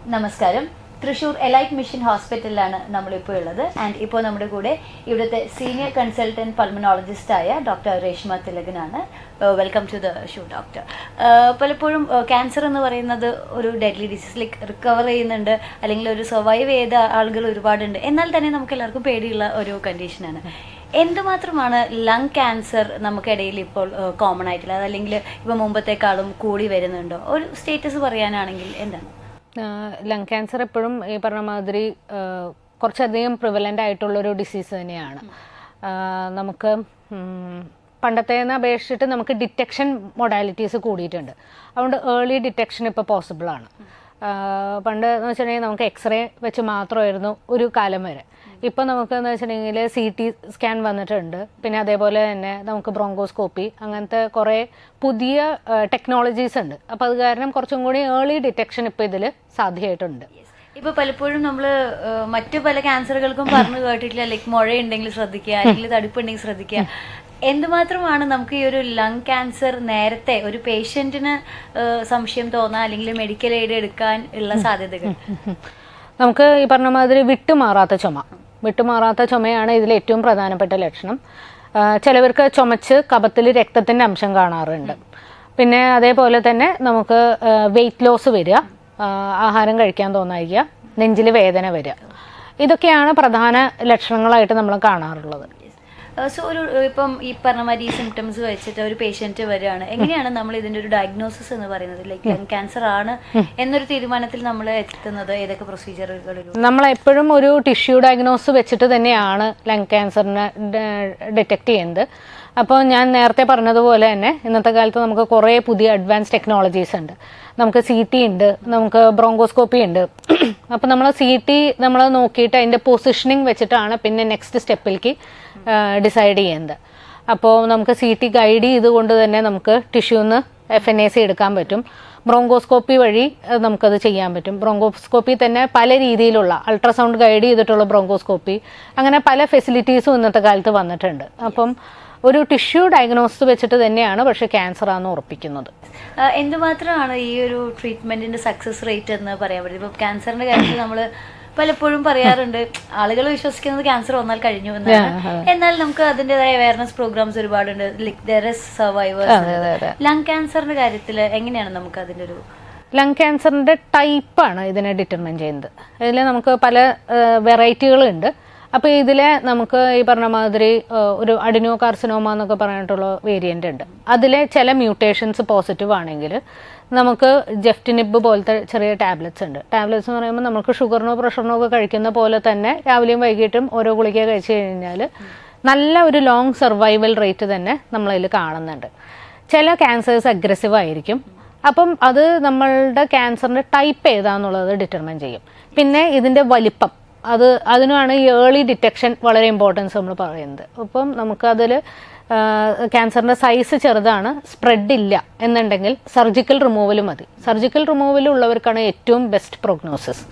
നമസ്കാരം Thrissur elite mission ഹോസ്പിറ്റലിലാണ് നമ്മളിപ്പോൾ ഉള്ളത് ആൻഡ് ഇപ്പോൾ നമ്മുടെ കൂടെ ഇവിടുത്തെ സീനിയർ കൺസൾട്ടന്റ് പൾമനോളജിസ്റ്റ് ആയ ഡോക്ടർ രേഷ്മ തിലകനാണ് welcome to the show doctor പലപ്പോഴും ക്യാൻസർ എന്ന് പറയുന്നത് ഒരു ഡെഡ്ലി ഡിസീസ് ലൈക്ക് റിക്കവർ ചെയ്യുന്നുണ്ട് അല്ലെങ്കിൽ ഒരു സർവൈവ് ചെയ്ത ആളുകൾ ഒരുപാടുണ്ട് എന്നാൽ തന്നെ നമുക്ക് എല്ലാവർക്കും പേടിയുള്ള ഒരു കണ്ടീഷനാണ് എന്തുമാത്രമാണ് ലങ് ക്യാൻസർ നമുക്കിടയിൽ ഇപ്പോൾ കോമൺ ആയിട്ടുള്ളത് അല്ലെങ്കിൽ ഇപ്പോൾ മുമ്പത്തെക്കാളും കൂടി വരുന്നുണ്ടോ ഒരു സ്റ്റേറ്റസ് പറയാനാണെങ്കിൽ എന്താണ് ലങ് ക്യാൻസർ എപ്പോഴും ഈ പറഞ്ഞ മാതിരി ആ, കുറച്ചധികം പ്രിവലൻ്റ് ആയിട്ടുള്ളൊരു ഡിസീസ് തന്നെയാണ് ആ, നമുക്ക് ഉം, പണ്ടത്തേന്ന് അപേക്ഷിച്ചിട്ട് നമുക്ക് ഡിറ്റക്ഷൻ മൊഡാലിറ്റീസ് കൂടിയിട്ടുണ്ട് അതുകൊണ്ട് ഏർലി ഡിറ്റക്ഷൻ ഇപ്പോൾ പോസിബിൾ ആണ് ആ, പണ്ട് എന്ന് വെച്ചിട്ടുണ്ടെങ്കിൽ നമുക്ക് എക്സ്റേ വെച്ച് മാത്രമായിരുന്നു ഒരു കാലം വരെ ഇപ്പം നമുക്ക് എന്ന് വെച്ചിട്ടുണ്ടെങ്കിൽ സി ടി സ്കാൻ വന്നിട്ടുണ്ട് പിന്നെ അതേപോലെ തന്നെ നമുക്ക് ബ്രോങ്കോസ്കോപ്പി അങ്ങനത്തെ കുറേ പുതിയ ടെക്നോളജീസ് ഉണ്ട് അപ്പോൾ അത് കാരണം കുറച്ചും കൂടി ഏർലി ഡിറ്റക്ഷൻ ഇപ്പോൾ ഇതിൽ സാധ്യമായിട്ടുണ്ട് ഇപ്പൊ പലപ്പോഴും നമ്മള് ഏഹ്, മറ്റു പല ക്യാൻസറുകൾക്കും പറഞ്ഞു കേട്ടിട്ടില്ല ലൈക്ക് മുഴയുണ്ടെങ്കിൽ ശ്രദ്ധിക്കുക അല്ലെങ്കിൽ തടുപ്പുണ്ടെങ്കിൽ ശ്രദ്ധിക്കുക എന്തുമാത്രമാണ് നമുക്ക് ഈ ഒരു ലങ് ക്യാൻസർ നേരത്തെ ഒരു പേഷ്യന്റിന് സംശയം തോന്നാൻ അല്ലെങ്കിൽ മെഡിക്കൽ എയ്ഡ് എടുക്കാൻ ഉള്ള സാധ്യതകൾ നമുക്ക് ഈ പറഞ്ഞ മാതിരി വിട്ടുമാറാത്ത ചുമ വിട്ടുമാറാത്ത ചുമയാണ് ഇതിൽ ഏറ്റവും പ്രധാനപ്പെട്ട ലക്ഷണം ആ, ചിലവർക്ക് ചുമച്ച് കപത്തിൽ രക്തത്തിൻ്റെ അംശം കാണാറുണ്ട് പിന്നെ അതേപോലെ തന്നെ നമുക്ക് വെയിറ്റ് ലോസ് വരിക ആ, ആഹാരം കഴിക്കാൻ തോന്നാതിരിക്കുക നെഞ്ചിൽ വേദന വരിക ഇതൊക്കെയാണ് പ്രധാന ലക്ഷണങ്ങളായിട്ട് നമ്മൾ കാണാറുള്ളത് സോ ഒരു ഇപ്പം ഈ പറഞ്ഞ മാതിരി ഈ സിംറ്റംസ് വെച്ചിട്ട് ഒരു പേഷ്യന്റ് വരികയാണ് എങ്ങനെയാണ് നമ്മൾ ഇതിന്റെ ഒരു ഡയഗ്നോസിസ് എന്ന് പറയുന്നത് ലൈക്ക് ലങ് ക്യാൻസർ ആണ് എന്നൊരു തീരുമാനത്തിൽ നമ്മൾ എത്തുന്നത് ഏതൊക്കെ പ്രൊസീജിയറുകളിലും നമ്മൾ എപ്പോഴും ഒരു ടിഷ്യൂ ഡയഗ്നോസ് വെച്ചിട്ട് തന്നെയാണ് ലങ് ക്യാൻസറിനെ ഡിറ്റക്ട് ചെയ്യുന്നത് അപ്പോൾ ഞാൻ നേരത്തെ പറഞ്ഞതുപോലെ തന്നെ ഇന്നത്തെ കാലത്ത് നമുക്ക് കുറേ പുതിയ അഡ്വാൻസ് ടെക്നോളജീസ് ഉണ്ട് നമുക്ക് സി ടി ഉണ്ട് നമുക്ക് ബ്രോങ്കോസ്കോപ്പി ഉണ്ട് അപ്പോൾ നമ്മൾ സി ടി നമ്മൾ നോക്കിയിട്ട് അതിൻ്റെ പൊസിഷനിങ് വെച്ചിട്ടാണ് പിന്നെ നെക്സ്റ്റ് സ്റ്റെപ്പിലേക്ക് ഡിസൈഡ് ചെയ്യുന്നത് അപ്പോൾ നമുക്ക് സി ടി ഗൈഡ് ചെയ്തുകൊണ്ട് തന്നെ നമുക്ക് ടിഷ്യൂന്ന് എഫ് എൻ എ സി എടുക്കാൻ പറ്റും ബ്രോങ്കോസ്കോപ്പി വഴി അഹ് നമുക്കത് ചെയ്യാൻ പറ്റും ബ്രോങ്കോസ്കോപ്പി തന്നെ പല രീതിയിലുള്ള അൾട്രാസൗണ്ട് ഗൈഡ് ചെയ്തിട്ടുള്ള ബ്രോങ്കോസ്കോപ്പി അങ്ങനെ പല ഫെസിലിറ്റീസും ഇന്നത്തെ കാലത്ത് വന്നിട്ടുണ്ട് അപ്പം ഒരു ടിഷ്യൂ ഡയഗ്നോസ് വെച്ചിട്ട് തന്നെയാണ് പക്ഷേ ക്യാൻസർ ആണെന്ന് ഉറപ്പിക്കുന്നത് ആഹ് എന്തുമാത്രമാണ് ഈ ഒരു ട്രീറ്റ്മെന്റിന്റെ സക്സസ് റേറ്റ് എന്ന് പറയാൻ പറ്റും ഇപ്പൊ ക്യാൻസറിന്റെ കാര്യത്തിൽ നമ്മൾ പലപ്പോഴും പറയാറുണ്ട് ആളുകൾ വിശ്വസിക്കുന്നത് ക്യാൻസർ വന്നാൽ കഴിഞ്ഞു എന്നാണ് എന്നാൽ നമുക്ക് അതിന്റേതായ അവയർനെസ് പ്രോഗ്രാംസ് ഒരുപാടുണ്ട് സർവൈവേഴ്സ് ലങ് ക്യാൻസറിന്റെ കാര്യത്തിൽ എങ്ങനെയാണ് നമുക്ക് അതിന്റെ ഒരു ലങ് ക്യാൻസറിന്റെ ടൈപ്പാണ് ഇതിനെ ഡിറ്റർമിൻ ചെയ്യുന്നത് ഇതിൽ നമുക്ക് പല വെറൈറ്റികളുണ്ട് അപ്പോൾ ഇതിലെ നമുക്ക് ഈ പറഞ്ഞ മാതിരി ആ, ഒരു അഡിനോ കാർസിനോമ എന്നൊക്കെ പറഞ്ഞിട്ടുള്ള വേരിയൻ്റ് ഉണ്ട് അതിലെ ചില മ്യൂട്ടേഷൻസ് പോസിറ്റീവ് ആണെങ്കിൽ നമുക്ക് ജെഫ്റ്റിനിബ് പോലത്തെ ചെറിയ ടാബ്ലറ്റ്സ് ഉണ്ട് ടാബ്ലറ്റ്സ് എന്ന് പറയുമ്പോൾ നമുക്ക് ഷുഗറിനോ പ്രഷറിനോ ഒക്കെ കഴിക്കുന്ന പോലെ തന്നെ രാവിലെയും വൈകിട്ടും ഓരോ ഗുളിക കഴിച്ചു കഴിഞ്ഞാൽ നല്ല ഒരു ലോങ് സർവൈവൽ റേറ്റ് തന്നെ നമ്മളതിൽ കാണുന്നുണ്ട് ചില ക്യാൻസേഴ്സ് അഗ്രസീവ് ആയിരിക്കും അപ്പം അത് നമ്മളുടെ ക്യാൻസറിന്റെ ടൈപ്പ് ഏതാന്നുള്ളത് ഡിറ്റർമിൻ ചെയ്യും പിന്നെ ഇതിന്റെ വലിപ്പം അത് അതിനാണ് ഈ ഏർലി ഡിറ്റക്ഷൻ വളരെ ഇമ്പോർട്ടൻസ് നമ്മൾ പറയുന്നത് അപ്പം നമുക്കതിൽ ക്യാൻസറിന്റെ സൈസ് ചെറുതാണ് സ്പ്രെഡ് ഇല്ല എന്നുണ്ടെങ്കിൽ സർജിക്കൽ റിമൂവൽ മതി സർജിക്കൽ റിമൂവൽ ഉള്ളവർക്കാണ് ഏറ്റവും ബെസ്റ്റ് പ്രോഗ്നോസിസ്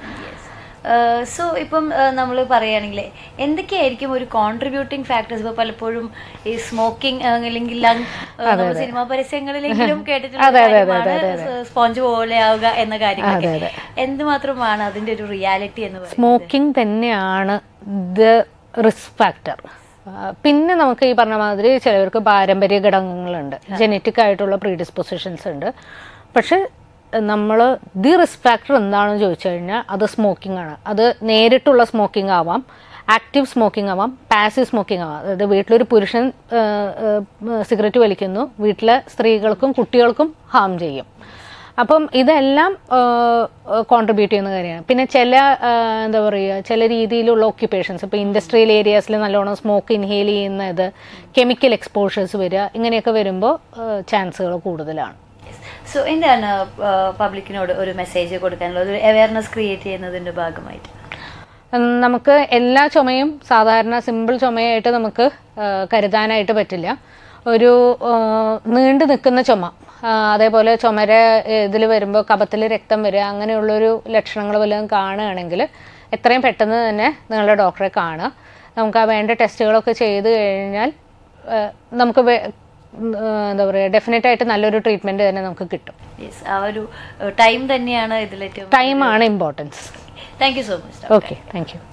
സോ ഇപ്പം നമ്മൾ പറയുകയാണെങ്കിൽ എന്തൊക്കെയായിരിക്കും ഒരു കോൺട്രിബ്യൂട്ടിംഗ് ഫാക്ടേഴ്സ് ഇപ്പൊ പലപ്പോഴും ഈ സ്മോക്കിംഗ് അല്ലെങ്കിൽ ലങ് സിനിമാ പരസ്യങ്ങളിലെങ്കിലും കേട്ടിട്ടുള്ള സ്പോഞ്ച് പോലെ ആവുക എന്ന കാര്യങ്ങളൊക്കെ എന്തുമാത്രമാണ് അതിന്റെ ഒരു റിയാലിറ്റി എന്ന് പറയുന്നത് സ്മോക്കിംഗ് തന്നെയാണ് ദ റിസ്ക് ഫാക്ടർ പിന്നെ നമുക്ക് ഈ പറഞ്ഞ മാതിരി ചിലവർക്ക് പാരമ്പര്യ ഘടകങ്ങളുണ്ട് ജനറ്റിക് ആയിട്ടുള്ള പ്രീഡിസ്പൊസിഷൻസ് ഉണ്ട് പക്ഷെ നമ്മൾ ദി റിസ്ക് ഫാക്ടർ എന്താണെന്ന് ചോദിച്ചു കഴിഞ്ഞാൽ അത് സ്മോക്കിംഗ് ആണ് അത് നേരിട്ടുള്ള സ്മോക്കിംഗ് ആവാം ആക്റ്റീവ് സ്മോക്കിംഗ് ആവാം പാസീവ് സ്മോക്കിംഗ് ആവാം അതായത് വീട്ടിലൊരു പുരുഷൻ സിഗരറ്റ് വലിക്കുന്നു വീട്ടിലെ സ്ത്രീകൾക്കും കുട്ടികൾക്കും ഹാം ചെയ്യും അപ്പം ഇതെല്ലാം കോൺട്രിബ്യൂട്ട് ചെയ്യുന്ന കാര്യമാണ് പിന്നെ ചില ആ, എന്താ പറയുക ചില രീതിയിലുള്ള ഓക്യുപ്പേഷൻസ് ഇപ്പോൾ ഇൻഡസ്ട്രിയൽ ഏരിയാസിൽ നല്ലോണം സ്മോക്ക് ഇൻഹേൽ ചെയ്യുന്ന ഇത് കെമിക്കൽ എക്സ്പോഷേഴ്സ് വരിക ഇങ്ങനെയൊക്കെ വരുമ്പോൾ ചാൻസുകൾ കൂടുതലാണ് സോ എന്താണ് പബ്ലിക്കിനോട് ഒരു മെസ്സേജ് കൊടുക്കാനുള്ളത് ഒരു അവയർനെസ് ക്രിയേറ്റ് ചെയ്യുന്നതിന്റെ ഭാഗമായിട്ട് ഉം, നമുക്ക് എല്ലാ ചുമയും സാധാരണ സിമ്പിൾ ചുമയായിട്ട് നമുക്ക് ആ, കരുതാനായിട്ട് പറ്റില്ല ഒരു ആ, നീണ്ടു നിൽക്കുന്ന ചുമ ആ, അതേപോലെ ചുമര ഇതിൽ വരുമ്പോൾ കപത്തിൽ രക്തം വരിക അങ്ങനെയുള്ളൊരു ലക്ഷണങ്ങൾ വല്ലതും കാണുകയാണെങ്കിൽ എത്രയും പെട്ടെന്ന് തന്നെ നിങ്ങളുടെ ഡോക്ടറെ കാണുക നമുക്ക് ആ വേണ്ട ടെസ്റ്റുകളൊക്കെ ചെയ്ത് കഴിഞ്ഞാൽ ആ, നമുക്ക് വേ- എന്താ പറയുക ഡെഫിനറ്റ് ആയിട്ട് നല്ലൊരു ട്രീറ്റ്മെന്റ് തന്നെ നമുക്ക് കിട്ടും യെസ് ആ ഒരു ടൈം തന്നെയാണ് ഇതിലേറ്റവും ടൈമാണ് importance thank you so much okay thank U